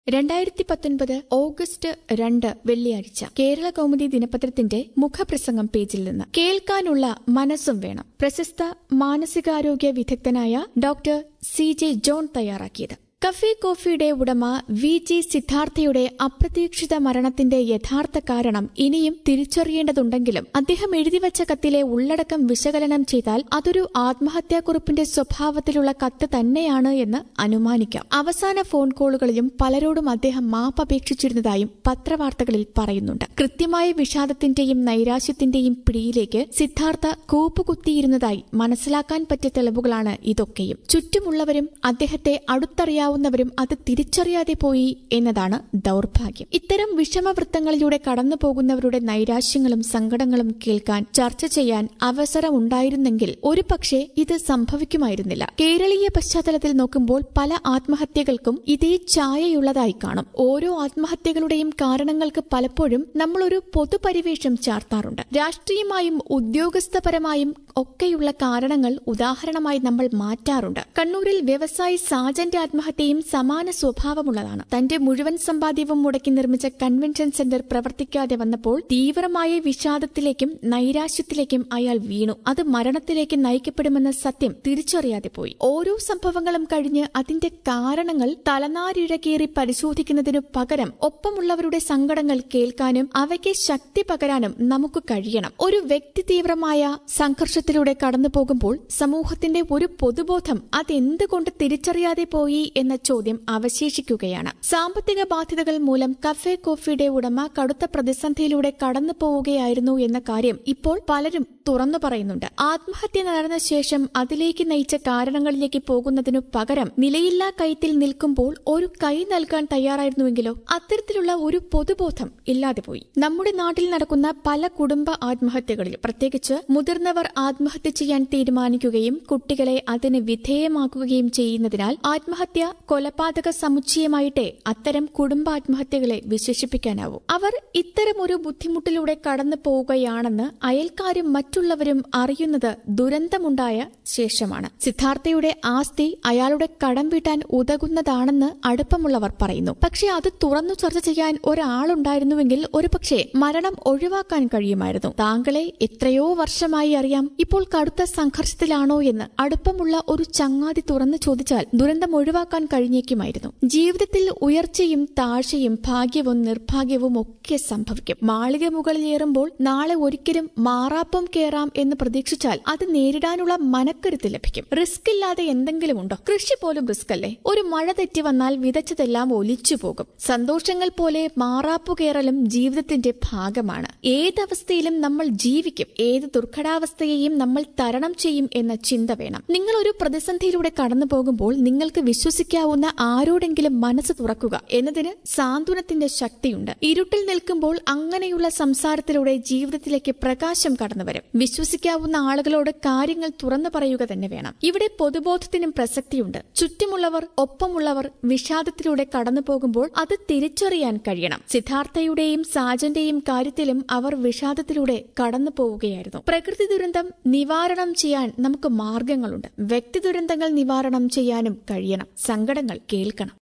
രണ്ടായിരത്തി പത്തൊൻപത് ഓഗസ്റ്റ് രണ്ട് വെള്ളിയാഴ്ച കേരള കൗമുദി ദിനപത്രത്തിന്റെ മുഖപ്രസംഗം പേജിൽ നിന്ന് കേൾക്കാനുള്ള മനസ്സും വേണം പ്രശസ്ത മാനസികാരോഗ്യ വിദഗ്ധനായ ഡോക്ടർ സി ജെ ജോൺ തയ്യാറാക്കിയത് കഫേ കോഫിയുടെ ഉടമ വി ജി സിദ്ധാർത്ഥയുടെ അപ്രതീക്ഷിത മരണത്തിന്റെ യഥാർത്ഥ കാരണം ഇനിയും തിരിച്ചറിയേണ്ടതുണ്ടെങ്കിലും അദ്ദേഹം എഴുതിവച്ച കത്തിലെ ഉള്ളടക്കം വിശകലനം ചെയ്താൽ അതൊരു ആത്മഹത്യാക്കുറിപ്പിന്റെ സ്വഭാവത്തിലുള്ള കത്ത് തന്നെയാണ് എന്ന് അനുമാനിക്കാം അവസാന ഫോൺ കോളുകളിലും പലരോടും അദ്ദേഹം മാപ്പപേക്ഷിച്ചിരുന്നതായും പത്രവാർത്തകളിൽ പറയുന്നുണ്ട് കൃത്യമായ വിഷാദത്തിന്റെയും നൈരാശ്യത്തിന്റെയും പിടിയിലേക്ക് സിദ്ധാർത്ഥ കൂപ്പുകുത്തിയിരുന്നതായി മനസ്സിലാക്കാൻ പറ്റിയ തെളിവുകളാണ് ഇതൊക്കെയും ചുറ്റുമുള്ളവരും അദ്ദേഹത്തെ അടുത്തറിയാവുന്നവരും അത് തിരിച്ചറിയാതെ പോയി എന്നതാണ് ദൗർഭാഗ്യം ഇത്തരം വിഷമവൃത്തങ്ങളിലൂടെ കടന്നു പോകുന്നവരുടെ നൈരാശ്യങ്ങളും സങ്കടങ്ങളും കേൾക്കാൻ ചർച്ച ചെയ്യാൻ അവസരമുണ്ടായിരുന്നെങ്കിൽ ഒരു പക്ഷേ ഇത് സംഭവിക്കുമായിരുന്നില്ല കേരളീയ പശ്ചാത്തലത്തിൽ നോക്കുമ്പോൾ പല ആത്മഹത്യകൾക്കും ഇതേ ഛായയുള്ളതായി കാണും ഓരോ ആത്മഹത്യകളുടെയും കാരണങ്ങൾക്ക് പലപ്പോഴും നമ്മളൊരു പൊതുപരിവേഷം ചാർത്താറുണ്ട് രാഷ്ട്രീയമായും ഉദ്യോഗസ്ഥപരമായും ഒക്കെയുള്ള കാരണങ്ങൾ ഉദാഹരണമായി നമ്മൾ മാറ്റാറുണ്ട് കണ്ണൂരിൽ വ്യവസായി സാജന്റെ ആത്മഹത്യയും സമാന സ്വഭാവമുള്ളതാണ് തന്റെ മുഴുവൻ സമ്പാദ്യവും മുടക്കി നിർമ്മിച്ച കൺവെൻഷൻ സെന്റർ പ്രവർത്തിക്കാതെ വന്നപ്പോൾ തീവ്രമായ വിഷാദത്തിലേക്കും നൈരാശ്യത്തിലേക്കും അയാൾ വീണു അത് മരണത്തിലേക്ക് നയിക്കപ്പെടുമെന്ന സത്യം തിരിച്ചറിയാതെ പോയി ഓരോ സംഭവങ്ങളും കഴിഞ്ഞ് അതിന്റെ കാരണങ്ങൾ തലനാരിഴകേറി പരിശോധിക്കുന്നതിനു പകരം ഒപ്പമുള്ളവരുടെ സങ്കടങ്ങൾ കേൾക്കാനും അവയ്ക്ക് ശക്തി പകരാനും നമുക്ക് കഴിയണം ഒരു വ്യക്തി തീവ്രമായ സംഘർഷത്തിലൂടെ കടന്നു പോകുമ്പോൾ സമൂഹത്തിന്റെ ഒരു പൊതുബോധം അതെന്തുകൊണ്ട് തിരിച്ചറിയാതെ പോയി എന്ന ചോദ്യം അവശേഷിക്കുകയാണ് സാമ്പത്തിക ബാധ്യതകൾ മൂലം കഫേ കോഫിയുടെ ഉടമ കടുത്ത പ്രതിസന്ധിയിലൂടെ കടന്നു പോവുകയായിരുന്നു എന്ന കാര്യം ഇപ്പോൾ പലരും തുറന്നു പറയുന്നുണ്ട് ആത്മഹത്യ നടന്ന ശേഷം അതിലേക്ക് നയിച്ച കാരണങ്ങളിലേക്ക് പോകുന്നതിനു പകരം നിലയില്ലാ കയത്തിൽ നിൽക്കുമ്പോൾ ഒരു കൈ നൽകാൻ തയ്യാറായിരുന്നുവെങ്കിലോ അത്തരത്തിലുള്ള ഒരു പൊതുബോധം ഇല്ലാതെ പോയി നമ്മുടെ നാട്ടിൽ നടക്കുന്ന പല കുടുംബ ആത്മഹത്യകളിലും പ്രത്യേകിച്ച് മുതിർന്നവർ ആത്മഹത്യ ചെയ്യാൻ തീരുമാനിക്കുകയും കുട്ടികളെ അതിന് വിധേയമാക്കുകയും ചെയ്യുന്നതിനാൽ ആത്മഹത്യ കൊലപാതക സമുച്ചയമായിട്ടേ അത്തരം കുടുംബാത്മഹത്യകളെ വിശേഷിപ്പിക്കാനാവൂ അവർ ഇത്തരമൊരു ബുദ്ധിമുട്ടിലൂടെ കടന്നു പോവുകയാണെന്ന് അയൽക്കാരും മറ്റുള്ളവരും അറിയുന്നത് ദുരന്തമുണ്ടായ ശേഷമാണ് സിദ്ധാർത്ഥയുടെ ആസ്തി അയാളുടെ കടം വീട്ടാൻ ഉതകുന്നതാണെന്ന് അടുപ്പമുള്ളവർ പറയുന്നു പക്ഷെ അത് തുറന്നു ചർച്ച ചെയ്യാൻ ഒരാളുണ്ടായിരുന്നുവെങ്കിൽ ഒരുപക്ഷെ മരണം ഒഴിവാക്കാൻ കഴിയുമായിരുന്നു താങ്കളെ എത്രയോ വർഷമായി അറിയാം ഇപ്പോൾ കടുത്ത സംഘർഷത്തിലാണോ എന്ന് അടുപ്പമുള്ള ഒരു ചങ്ങാതി തുറന്നു ചോദിച്ചാൽ ദുരന്തം ഒഴിവാക്കാൻ കഴിഞ്ഞേക്കുമായിരുന്നു ജീവിതത്തിൽ ഉയർച്ചയും താഴ്ചയും ഭാഗ്യവും നിർഭാഗ്യവും ഒക്കെ സംഭവിക്കും മാളിക മുകളിലേറുമ്പോൾ നാളെ ഒരിക്കലും മാറാപ്പം കയറാം എന്ന് പ്രതീക്ഷിച്ചാൽ അത് നേരിടാനുള്ള മനക്കരുത്ത് ലഭിക്കും റിസ്ക് ഇല്ലാതെ എന്തെങ്കിലും ഉണ്ടോ കൃഷി പോലും റിസ്ക് അല്ലേ ഒരു മഴ തെറ്റി വന്നാൽ വിതച്ചതെല്ലാം ഒലിച്ചു പോകും സന്തോഷങ്ങൾ പോലെ മാറാപ്പു കയറലും ജീവിതത്തിന്റെ ഭാഗമാണ് ഏതവസ്ഥയിലും നമ്മൾ ജീവിക്കും ഏത് ദുർഘടാവസ്ഥയെയും നമ്മൾ തരണം ചെയ്യും എന്ന ചിന്ത വേണം നിങ്ങൾ ഒരു പ്രതിസന്ധിയിലൂടെ കടന്നു പോകുമ്പോൾ നിങ്ങൾക്ക് വിശ്വസിക്കാവുന്ന ആരോടെങ്കിലും മനസ്സ് തുറക്കുക എന്നതിന് സാന്ത്വനത്തിന്റെ ശക്തിയുണ്ട് ഇരുട്ടിൽ നിൽക്കുമ്പോൾ അങ്ങനെയുള്ള സംസാരത്തിലൂടെ ജീവിതത്തിലേക്ക് പ്രകാശം കടന്നുവരും വിശ്വസിക്കാവുന്ന ആളുകളോട് കാര്യങ്ങൾ തുറന്നു പറയുക തന്നെ വേണം ഇവിടെ പൊതുബോധത്തിനും പ്രസക്തിയുണ്ട് ചുറ്റുമുള്ളവർ ഒപ്പമുള്ളവർ വിഷാദത്തിലൂടെ കടന്നു പോകുമ്പോൾ അത് തിരിച്ചറിയാൻ കഴിയണം സിദ്ധാർത്ഥയുടെയും സാജന്റെയും കാര്യത്തിലും അവർ വിഷാദത്തിലൂടെ കടന്നു പോവുകയായിരുന്നു പ്രകൃതി ദുരന്തം നിവാരണം ചെയ്യാൻ നമുക്ക് മാർഗങ്ങളുണ്ട് വ്യക്തി ദുരന്തങ്ങൾ നിവാരണം ചെയ്യാനും കഴിയണം സങ്കടങ്ങൾ കേൾക്കണം